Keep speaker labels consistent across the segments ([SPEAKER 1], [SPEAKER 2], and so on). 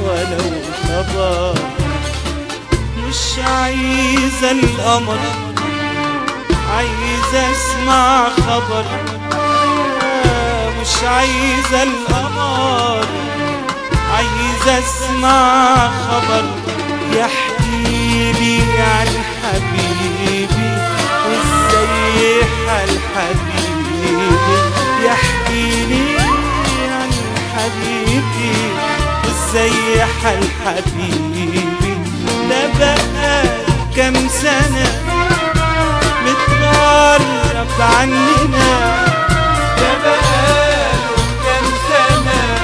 [SPEAKER 1] ولو خبر مش عايزة القمر عايزة اسمع خبر مش عايزة القمر عايزة اسمع خبر يحكي لي عن حبيبي وازاي حال حبيبي يحكي لي عن حبيبي وازاي حال حبيبي ده بقى كام سنة متغرب عننا
[SPEAKER 2] ده بقاله كام سنة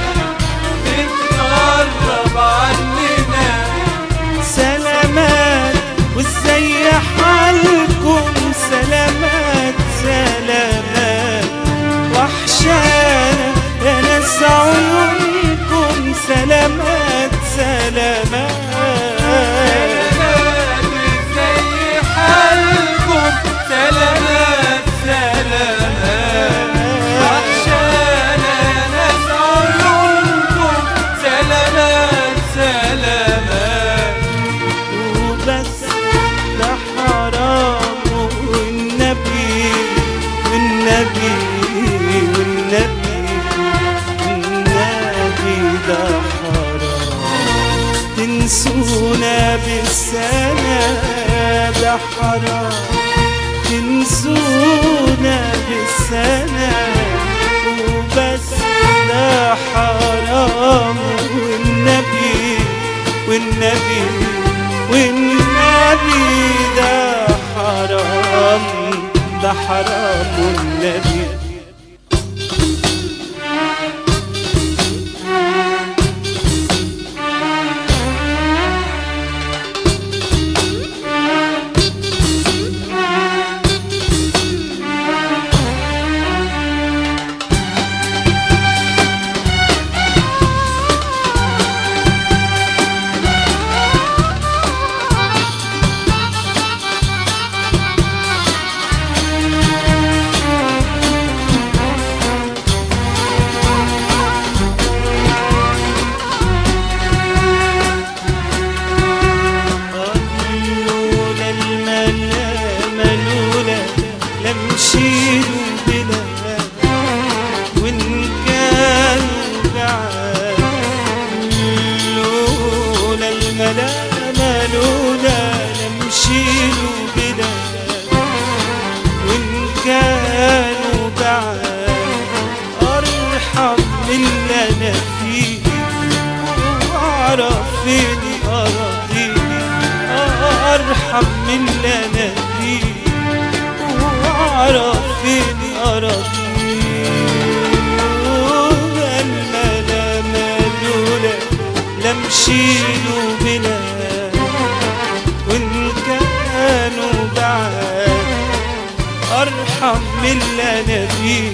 [SPEAKER 2] متغرب عننا
[SPEAKER 1] سلامات وازاي حالكم سلامات سلامات وحشانا يا ناس عيونكم سلامات سلامات
[SPEAKER 2] سلامات ازاي حالكم سلامات سلامات وحشانا يا ناس عيونكم سلامات سلامات
[SPEAKER 1] وبس ده حرام والنبي والنبي والنبي والنبي ده حرام تنسونا بالسنة ده حرام تنسونا بالسنة وبس ده حرام والنبي والنبي والنبي ده حرام ده حرام والنبي لولا الملامة لولا لمشيله بلا وإن كان بعاد لولا الملامة لولا لمشيله بلا وإن كانوا بعاد أرحم من اللي أنا فيه وأعرف فين أراضيه أرحم من اللي أنا فيه وأعرف فين أراضيه الملامة لولا لمشيله بلا وإن كانوا بعاد أرحم من اللي أنا فيه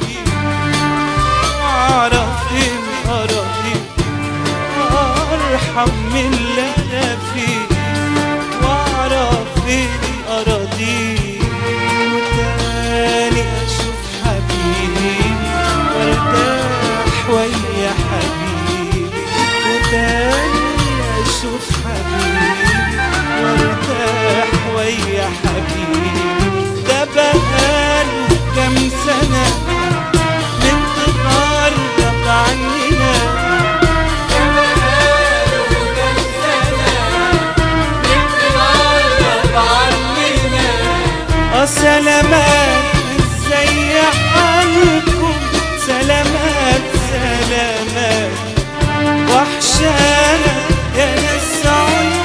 [SPEAKER 1] وأعرف فين أراضيه أرحم من اللي أنا فيه وأعرف فين أراضيه وتاني أشوف حبيبي وارتاح ويا حبيبي وتاني أشوف حبيبي وارتاح ويا حبيبي ده بقاله كام سنة من تغرب عننا
[SPEAKER 2] ده بقاله كام سنة متغرب عننا
[SPEAKER 1] اه سلامات ازاي حالكم سلامات سلامات وحشانا يا ناس عيونكم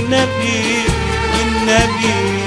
[SPEAKER 1] والنبي والنبي